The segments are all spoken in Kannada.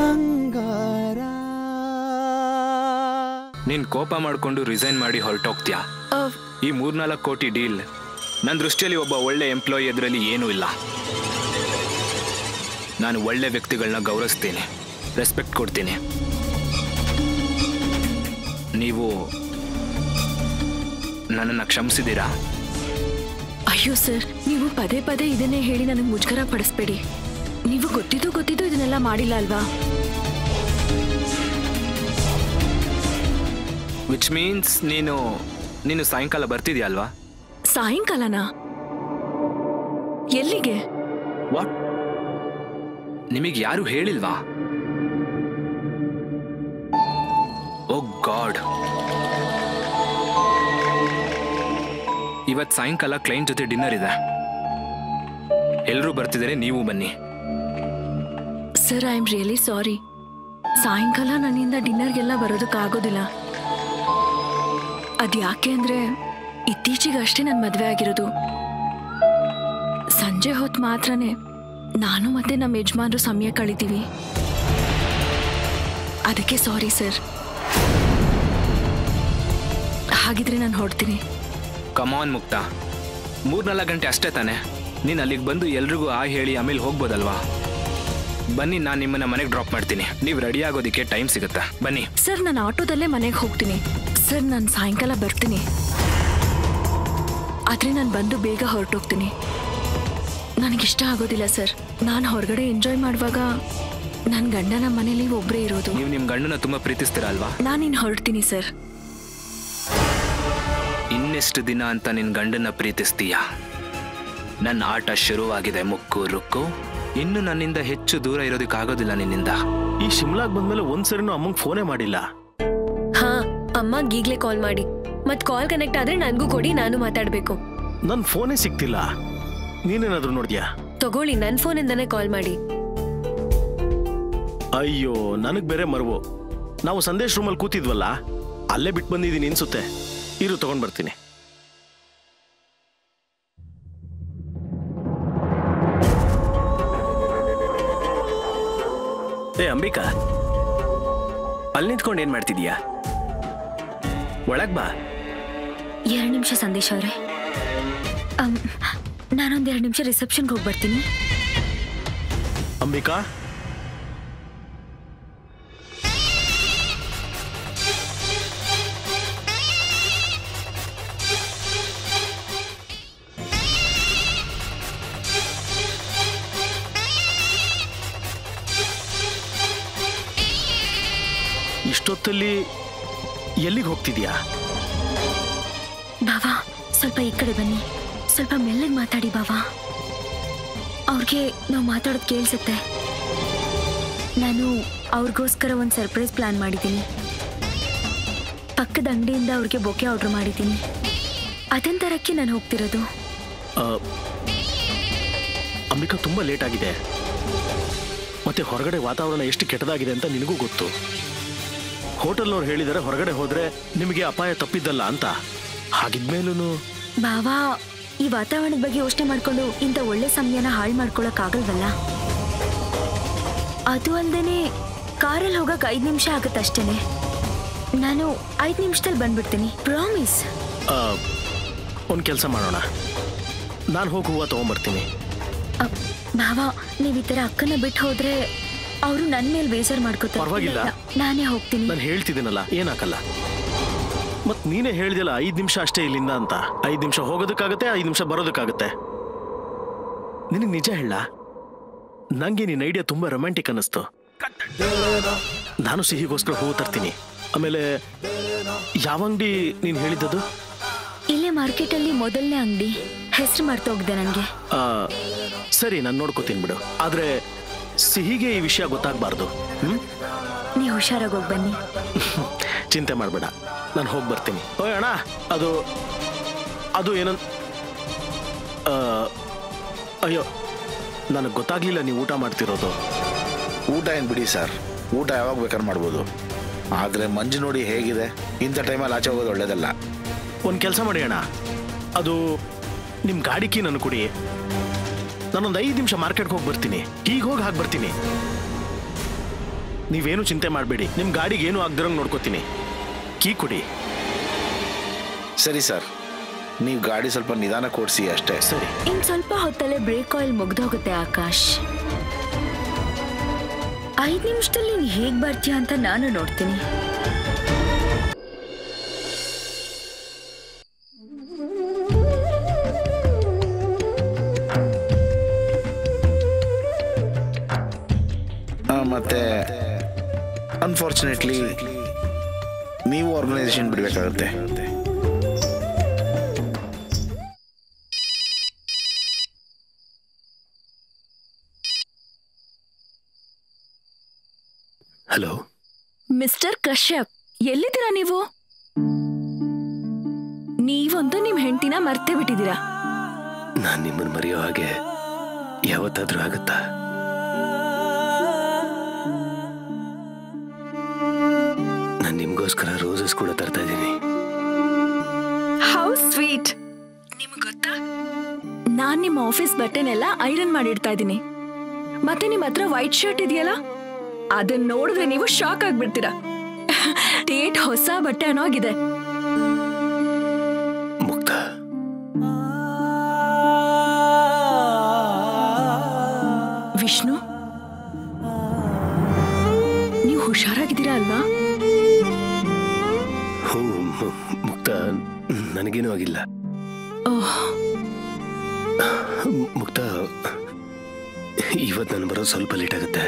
ಬಂಗಾರ ನೀನ್ ಕೋಪ ಮಾಡ್ಕೊಂಡು ರಿಸೈನ್ ಮಾಡಿ ಹೊರಟೋಗ್ತೀಯಾ ಅಹ್, ಈ ಮೂರ್ನಾಲ್ಕು ಕೋಟಿ ಡೀಲ್ ನನ್ನ ದೃಷ್ಟಿಯಲ್ಲಿ ಒಬ್ಬ ಒಳ್ಳೆ ಎಂಪ್ಲಾಯಿ ಎದುರಲ್ಲಿ ಏನೂ ಇಲ್ಲ ನಾನು ಒಳ್ಳೆ ವ್ಯಕ್ತಿಗಳನ್ನ ಗೌರವಿಸ್ತೀನಿ ರೆಸ್ಪೆಕ್ಟ್ ಕೊಡ್ತೀನಿ ನೀವು ನನ್ನನ್ನು ಕ್ಷಮಿಸಿದ್ದೀರಾ ಅಯ್ಯೋ ಸರ್ ನೀವು ಪದೇ ಪದೇ ಇದನ್ನೇ ಹೇಳಿ ನನಗೆ ಮುಜುಗರ ಪಡಿಸ್ಬೇಡಿ ನೀವು ಗೊತ್ತಿದ್ದು ಗೊತ್ತಿದ್ದು ಇದನ್ನೆಲ್ಲ ಮಾಡಿಲ್ಲ ಅಲ್ವಾ ವಿಚ್ ಮೀನ್ಸ್ ನೀನು ನೀನು ಸಾಯಂಕಾಲ ಬರ್ತಿದ್ಯಾ ಅಲ್ವಾ ಸಾಯಂಕಾಲನಾ ಎಲ್ಲಿಗೆ ವಾಟ್ ನಿಮಗೆ ಯಾರು ಹೇಳಿಲ್ವಾ ಓ ಗಾಡ್ ಇವತ್ ಸಾಯಂಕಾಲ ಕ್ಲೈಂಟ್ ಜೊತೆ ಡಿನ್ನರ್ ಇದೆ ಎಲ್ಲರೂ ಬರ್ತಿದ್ದಾರೆ ನೀವು ಬನ್ನಿ sir I am really sorry ಸಾಯಂಕಾಲ ನನ್ನಿಂದ ಡಿನ್ನರ್ಗೆಲ್ಲ ಬರೋದಕ್ಕಾಗೋದಿಲ್ಲ ಅದ್ಯಾಕೆ ಅಂದ್ರೆ ಇತ್ತೀಚೆಗಷ್ಟೇ ನನ್ನ ಮದುವೆ ಆಗಿರೋದು ಸಂಜೆ ಹೊತ್ತು ಮಾತ್ರನೇ ನಾನು ಮತ್ತೆ ನಮ್ಮ ಯಜಮಾನ್ರು ಸಮಯ ಕಳಿತೀವಿ ಅದಕ್ಕೆ ಸಾರಿ ಸರ್ ಹಾಗಿದ್ರೆ ನಾನು ಹೊಡ್ತೀನಿ ಕಮಾನ್ ಮುಕ್ತ ಮೂರ್ನಾಲ್ಕು ಗಂಟೆ ಅಷ್ಟೇ ತಾನೆ ನೀನು ಅಲ್ಲಿಗೆ ಬಂದು ಎಲ್ರಿಗೂ ಆ ಹೇಳಿ ಆಮೇಲೆ ಹೋಗ್ಬೋದಲ್ವಾ ಬನ್ನಿ ನಾನು ನಿಮ್ಮನ್ನ ಮನೆಗೆ ಡ್ರಾಪ್ ಮಾಡ್ತೀನಿ ನೀವು ರೆಡಿ ಆಗೋದಕ್ಕೆ ಟೈಮ್ ಸಿಗುತ್ತಾ ಬನ್ನಿ ಸರ್ ನಾನು ಆಟೋದಲ್ಲೇ ಮನೆಗೆ ಹೋಗ್ತೀನಿ ಸರ್ ನಾನು ಸಾಯಂಕಾಲ ಬರ್ತೀನಿ ಆದರೆ ನಾನು ಬಂದು ಬೇಗ ಹೊರಟೋಗ್ತೀನಿ ನನಗಿಷ್ಟ ಆಗೋದಿಲ್ಲ ಸರ್ ನಾನು ಹೊರಗಡೆ ಎಂಜಾಯ್ ಮಾಡುವಾಗ ನನ್ನ ಗಂಡ ನಮ್ಮ ಮನೇಲಿ ಒಬ್ಬರೇ ಇರೋದು ನೀವು ನಿಮ್ಮ ಗಂಡನ ತುಂಬ ಪ್ರೀತಿಸ್ತೀರಾ ಅಲ್ವಾ ನಾನು ಇನ್ನು ಹೊರಡ್ತೀನಿ ಸರ್ ಇನ್ನೆಷ್ಟು ದಿನ ಅಂತ ನಿನ್ನ ಗಂಡನ ಪ್ರೀತಿಸ್ತೀಯ ನನ್ನ ಆಟ ಶುರುವಾಗಿದೆ ಮುಕ್ಕು ರುಕ್ಕು ಇನ್ನು ನನ್ನಿಂದ ಹೆಚ್ಚು ದೂರ ಇರೋದಕ್ಕಾಗೋದಿಲ್ಲ ನಿನ್ನಿಂದ ಈ ಶಿಮ್ಲಾಗ್ ಬಂದ್ಮೇಲೆ ಒಂದ್ಸರಿನೂ ಅಮ್ಮಂಗ್ ಫೋನೇ ಮಾಡಿಲ್ಲ ಹಾ ಅಮ್ಮಗ್ ಈಗ್ಲೇ ಕಾಲ್ ಮಾಡಿ ಮತ್ ಕಾಲ್ ಕನೆಕ್ಟ್ ಆದ್ರೆ ನನ್ಗೂ ಕೊಡಿ ನಾನು ಮಾತಾಡ್ಬೇಕು ನನ್ ಫೋನೇ ಸಿಗ್ತಿಲ್ಲ ನೀನೇನಾದ್ರೂ ನೋಡ್ದ್ಯಾ ತಗೊಳ್ಳಿ ನನ್ ಫೋನಿಂದಾನೇ ಕಾಲ್ ಮಾಡಿ ಅಯ್ಯೋ ನನಗ್ ಬೇರೆ ಮರ್ವು ನಾವು ಸಂದೇಶ್ ರೂಮಲ್ಲಿ ಕೂತಿದ್ವಲ್ಲ ಅಲ್ಲೇ ಬಿಟ್ಟು ಬಂದಿದ್ದೀನಿ ಅನ್ಸುತ್ತೆ ಇರು ತಗೊಂಡ್ ಬರ್ತೀನಿ ಏ ಅಂಬಿಕಾ ಅಲ್ಲಿ ನಿಂತ್ಕೊಂಡು ಏನ್ ಮಾಡ್ತಿದೀಯಾ ಒಳಗ್ ಬಾ ಎರಡು ನಿಮಿಷ ಸಂದೇಶ್ ಅವರೇ ನಾನೊಂದು ಎರಡು ನಿಮಿಷ ರಿಸೆಪ್ಷನ್ಗೆ ಹೋಗಿ ಬರ್ತೀನಿ ಅಂಬಿಕಾ ಇಷ್ಟೊತ್ತಲ್ಲಿ ಎಲ್ಲಿಗೆ ಹೋಗ್ತಿದ್ಯಾ ಬಾವಾ ಸ್ವಲ್ಪ ಈ ಕಡೆ ಬನ್ನಿ ಸ್ವಲ್ಪ ಮೆಲ್ಲಗೆ ಮಾತಾಡಿ ಬಾವಾ ಅವ್ರಿಗೆ ನಾವು ಮಾತಾಡೋದು ಕೇಳಿಸುತ್ತೆ ನಾನು ಅವ್ರಿಗೋಸ್ಕರ ಒಂದು ಸರ್ಪ್ರೈಸ್ ಪ್ಲಾನ್ ಮಾಡಿದ್ದೀನಿ ಪಕ್ಕದ ಅಂಗಡಿಯಿಂದ ಅವ್ರಿಗೆ ಬೊಕೆ ಆರ್ಡರ್ ಮಾಡಿದ್ದೀನಿ ಅದನ್ನ ತರಕ್ಕೆ ನಾನು ಹೋಗ್ತಿರೋದು ಆ, ಅಂಬಿಕಾ ತುಂಬಾ ಲೇಟ್ ಆಗಿದೆ ಮತ್ತೆ ಹೊರಗಡೆ ವಾತಾವರಣ ಎಷ್ಟು ಕೆಟ್ಟದಾಗಿದೆ ಅಂತ ನಿನಗೂ ಗೊತ್ತು ಹೋಟೆಲ್ನವ್ರು ಹೇಳಿದರೆ ಹೊರಗಡೆ ಹೋದ್ರೆ ನಿಮಗೆ ಅಪಾಯ ತಪ್ಪಿದ್ದಲ್ಲ ಅಂತ ಹಾಗಿದ್ಮೇಲೂ ಬಾವಾ ಈ ವಾತಾವರಣದ ಬಗ್ಗೆ ಯೋಚನೆ ಮಾಡ್ಕೊಂಡು ಇಂಥ ಒಳ್ಳೆ ಸಮಯನ ಹಾಳು ಮಾಡ್ಕೊಳಕ್ಕಾಗಲ್ವಲ್ಲ ಅದು ಅಲ್ದೇನೆ ಕಾರಲ್ಲಿ ಹೋಗಕ್ ಐದು ನಿಮಿಷ ಆಗುತ್ತಷ್ಟೇನೆ ನಾನು ಐದು ನಿಮಿಷದಲ್ಲಿ ಬಂದ್ಬಿಡ್ತೀನಿ ಪ್ರಾಮಿಸ್ ಒಂದು ಕೆಲಸ ಮಾಡೋಣ ನಾನು ಹೋಗಿ ಹೂವು ತೊಗೊಂಬರ್ತೀನಿ ಬಾವಾ ನೀವು ಈ ಥರ ಅಕ್ಕನ ಬಿಟ್ಟು ಹೋದ್ರೆ ಅವರು ನನ್ನ ಮೇಲೆ ಬೇಜಾರು ಮಾಡ್ಕೋತಾರೆ ಪರ್ವಾಗಿಲ್ಲ. ಇಲ್ಲ, ನಾನೇ ಹೋಗ್ತೀನಿ ನಾನು ಹೇಳ್ತಿದ್ದೀನಲ್ಲ ಏನಾಕಲ್ಲ ಮತ್ ನೀನೇ ಹೇಳ್ದಿಲ್ಲ ಐದು ನಿಮಿಷ ಅಷ್ಟೇ ಇಲ್ಲಿಂದ ಅಂತ ಐದು ನಿಮಿಷ ಹೋಗೋದಕ್ಕಾಗತ್ತೆ ಐದು ನಿಮಿಷ ಬರೋದಕ್ಕಾಗತ್ತೆ ನಿನಗೆ ನಿಜ ಹೇಳ ನಂಗೆ ನಿನ್ನ ಐಡಿಯಾ ತುಂಬಾ ರೊಮ್ಯಾಂಟಿಕ್ ಅನ್ನಿಸ್ತು ನಾನು ಸಿಹಿಗೋಸ್ಕರ ಹೂವು ತರ್ತೀನಿ ಆಮೇಲೆ ಯಾವ ಅಂಗಡಿ ನೀನು ಹೇಳಿದ್ದದು ಇಲ್ಲೇ ಮಾರ್ಕೆಟಲ್ಲಿ ಮೊದಲನೇ ಅಂಗಡಿ ಹೆಸರು ಮರ್ತೋಗಿದೆ ನನಗೆ ಆ, ಸರಿ ನಾನು ನೋಡ್ಕೋತೀನಿ ಬಿಡು ಆದ್ರೆ ಸಿಹಿಗೆ ಈ ವಿಷಯ ಗೊತ್ತಾಗಬಾರ್ದು ಹ್ಮ್ ನೀವು ಹುಷಾರಾಗಿ ಹೋಗಿ ಬನ್ನಿ ಚಿಂತೆ ಮಾಡಬೇಡ ನಾನು ಹೋಗಿ ಬರ್ತೀನಿ ಓಯ್ ಅಣ್ಣ ಅದು ಅದು ಏನನ್ ಆ, ಅಯ್ಯೋ ನನಗೆ ಗೊತ್ತಾಗ್ಲಿಲ್ಲ ನೀವು ಊಟ ಮಾಡ್ತಿರೋದು ಊಟ ಏನು ಬಿಡಿ ಸರ್ ಊಟ ಯಾವಾಗ ಬೇಕಾದ್ರೆ ಮಾಡ್ಬೋದು ಆದರೆ ಮಂಜು ನೋಡಿ ಹೇಗಿದೆ ಇಂಥ ಟೈಮಲ್ಲಿ ಆಚೆ ಹೋಗೋದು ಒಳ್ಳೇದಲ್ಲ ಒಂದು ಕೆಲಸ ಮಾಡಿ ಅಣ್ಣ ಅದು ನಿಮ್ಮ ಗಾಡಿ ಕೀ ನಾನು ಕೊಡಿ ನಾನೊಂದು ಐದು ನಿಮಿಷ ಮಾರ್ಕೆಟ್ಗೆ ಹೋಗಿ ಬರ್ತೀನಿ ಈಗ ಹೋಗಿ ಹಾಕಿ ಬರ್ತೀನಿ ನೀವೇನು ಚಿಂತೆ ಮಾಡಬೇಡಿ ನಿಮ್ಮ ಗಾಡಿಗೆ ಏನು ಆಗ್ದಿರಂಗೆ ನೋಡ್ಕೋತೀನಿ ಕೀ ಕೊಡಿ ಸರಿ ಸರ್ ನೀವು ಗಾಡಿ ಸ್ವಲ್ಪ ನಿಧಾನ ಕೊಡಿಸಿ ಅಷ್ಟೇ ಸರಿ ಇನ್ ಸ್ವಲ್ಪ ಹೊತ್ತಲ್ಲೇ ಬ್ರೇಕ್ ಆಯಿಲ್ ಮುಗ್ದೋಗುತ್ತೆ ಆಕಾಶ್ ಐದ್ ನಿಮಿಷದಲ್ಲಿ ನೀನ್ ಹೇಗ್ ಬರ್ತೀಯ ಅಂತ ನಾನು ನೋಡ್ತೀನಿ ಆ, ಮತ್ತೆ ಅನ್ಫಾರ್ಚುನೇಟ್ಲಿ ನೀವು ಆರ್ಗನೈಸೇಷನ್ ಬಿಡಬೇಕಾಗುತ್ತೆ ಹಲೋ ಮಿಸ್ಟರ್ ಕಶ್ಯಪ್ ಎಲ್ಲಿದ್ದೀರಾ ನೀವು ನೀವಂತೂ ನಿಮ್ ಹೆಂಡತಿನ ಮರ್ತೇ ಬಿಟ್ಟಿದ್ದೀರಾ ನಾನು ನಿಮ್ಮನ್ನು ಮರೆಯೋ ಹಾಗೆ ಯಾವತ್ತಾದ್ರೂ ಆಗುತ್ತಾ ನಾನು ನಿಮಗೋಸ್ಕರ ರೋಸಸ್ ಕೂಡ ತರ್ತಾ ಇದ್ದೀನಿ ಹೌ ಸ್ವೀಟ್ ನಿಮ್ಗೆ ಗೊತ್ತಾ ನಾನ್ ನಿಮ್ಮ ಆಫೀಸ್ ಬಟ್ಟೆನೆಲ್ಲ ಐರನ್ ಮಾಡಿಡ್ತಾ ಇದ್ದೀನಿ ಮತ್ತೆ ನಿಮ್ ಹತ್ರ ವೈಟ್ ಶರ್ಟ್ ಇದೆಯಲ್ಲ ಅದನ್ನ ನೋಡಿದ್ರೆ ನೀವು ಶಾಕ್ ಆಗ್ಬಿಡ್ತೀರಾ ಡೇಟ್ ಹೊಸ ಬಟ್ಟೆ ಅನ್ನೋಗಿದೆ ಮುಕ್ತ ವಿಷ್ಣು ನೀವು ಹುಷಾರಾಗಿದ್ದೀರಾ ಅಲ್ವಾ ಹ್ಞೂ ಮು- ಮುಕ್ತ ನನಗೇನೂ ಆಗಿಲ್ಲ ಓಹ್ ಮುಕ್ತ ಇವತ್ತು ನಾನು ಬರೋದು ಸ್ವಲ್ಪ ಲೇಟ್ ಆಗುತ್ತೆ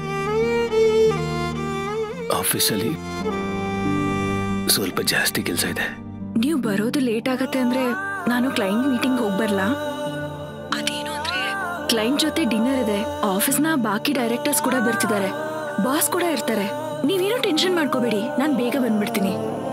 ಆಫೀಸಲ್ಲಿ ಸ್ವಲ್ಪ ಜಾಸ್ತಿ ಕೆಲಸ ಇದೆ ನೀವು ಬರೋದು ಲೇಟ್ ಆಗತ್ತೆ ಅಂದ್ರೆ ನಾನು ಕ್ಲೈಂಟ್ ಮೀಟಿಂಗ್ ಹೋಗ್ಬರ್ಲಾ ಅದೇನು ಅಂದ್ರೆ ಕ್ಲೈಂಟ್ ಜೊತೆ ಡಿನ್ನರ್ ಇದೆ ಆಫೀಸ್ನ ಬಾಕಿ ಡೈರೆಕ್ಟರ್ಸ್ ಕೂಡ ಬರ್ತಿದ್ದಾರೆ ಬಾಸ್ ಕೂಡ ಇರ್ತಾರೆ ನೀವೇನು ಟೆನ್ಷನ್ ಮಾಡ್ಕೋಬೇಡಿ ನಾನು ಬೇಗ ಬಂದ್ಬಿಡ್ತೀನಿ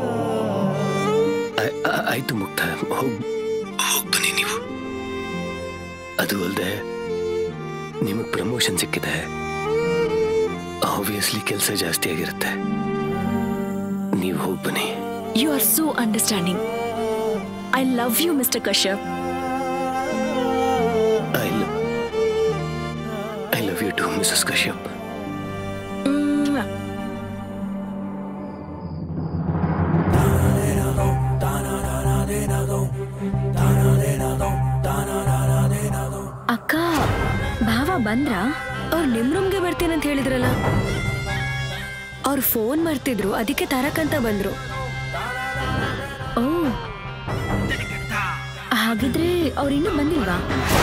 ಆ- ಆ- ಆಯ್ತು ಮುಕ್ತ ಹೋಗ್ ಹೋಗ್ ಬನ್ನಿ ನೀವು ಅದು ಅಲ್ಲದೆ ನಿಮಗೆ ಪ್ರಮೋಷನ್ ಸಿಕ್ಕಿದೆ ಆಬ್ವಿಯಸ್ಲಿ ಕೆಲಸ ಜಾಸ್ತಿ ಆಗಿರುತ್ತೆ ನೀವು ಹೋಗಿ ಬನ್ನಿ you are so understanding I love you mister Kashyap I I love you too Mrs Kashyap ಅಕ್ಕ ಭಾವ ಬಂದ್ರಾ ಅವ್ರು ನಿಮ್ ರೂಮ್ಗೆ ಬರ್ತೀನಿ ಅಂತ ಹೇಳಿದ್ರಲ್ಲ ಅವ್ರು ಫೋನ್ ಮಾಡ್ತಿದ್ರು ಅದಕ್ಕೆ ತರಕಂತ ಬಂದ್ರು ಓ ಹಾಗಿದ್ರೆ ಅವ್ರು ಇನ್ನೂ ಬಂದಿಲ್ವಾ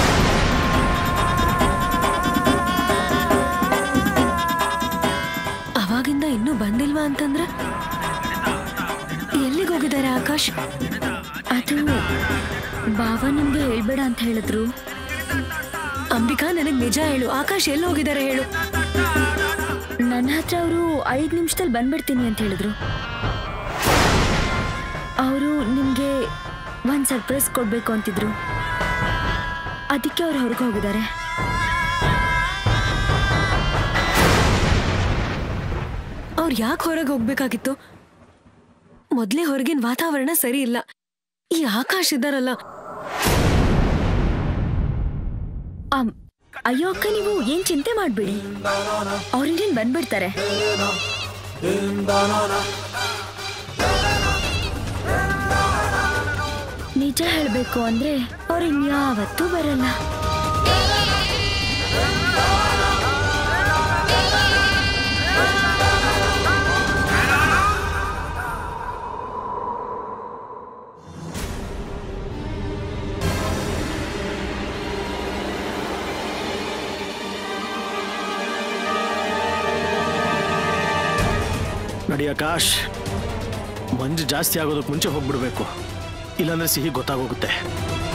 ಅವಾಗಿಂದ ಇನ್ನೂ ಬಂದಿಲ್ವಾ ಅಂತಂದ್ರೆ ಎಲ್ಲಿಗೆ ಹೋಗಿದ್ದಾರೆ ಆಕಾಶ್ ಅದು ಭಾವ ನಿಮ್ಗೆ ಹೇಳ್ಬೇಡ ಅಂತ ಹೇಳಿದ್ರು ಅಂಬಿಕಾ ನನಗ್ ನಿಜ ಹೇಳು ಆಕಾಶ್ ಎಲ್ಲಿ ಹೋಗಿದ್ದಾರೆ ಹೇಳು ನನ್ನ ಹತ್ರ ಅವರು ಐದು ನಿಮಿಷದಲ್ಲಿ ಬಂದ್ಬಿಡ್ತೀನಿ ಅಂತ ಹೇಳಿದ್ರು ಅವರು ನಿಮಗೆ ಒಂದು ಸರ್ಪ್ರೈಸ್ ಕೊಡಬೇಕು ಅಂತಿದ್ರು ಅದಕ್ಕೆ ಅವ್ರು ಹೊರಗೆ ಹೋಗಿದ್ದಾರೆ ಅವ್ರು ಯಾಕೆ ಹೊರಗೆ ಹೋಗ್ಬೇಕಾಗಿತ್ತು ಮೊದ್ಲೇ ಹೊರಗಿನ ವಾತಾವರಣ ಸರಿ ಇಲ್ಲ ಈ ಆಕಾಶ್ ಇದ್ದಾರಲ್ಲ ಆಮ್, ಅಯ್ಯೋ ಅಕ್ಕ ನೀವು ಏನ್ ಚಿಂತೆ ಮಾಡಬೇಡಿ ಅವ್ರಿನ್ನೇನ್ ಬಂದ್ಬಿಡ್ತಾರೆ ನಿಜ ಹೇಳ್ಬೇಕು ಅಂದ್ರೆ ಅವ್ರು ಇನ್ಯಾವತ್ತೂ ಬರಲ್ಲ ನಡಿ ಆಕಾಶ್ ಮಂಜು ಜಾಸ್ತಿ ಆಗೋದಕ್ಕೆ ಮುಂಚೆ ಹೋಗ್ಬಿಡ್ಬೇಕು ಇಲ್ಲಾಂದ್ರೆ ಸಿಹಿ ಗೊತ್ತಾಗೋಗುತ್ತೆ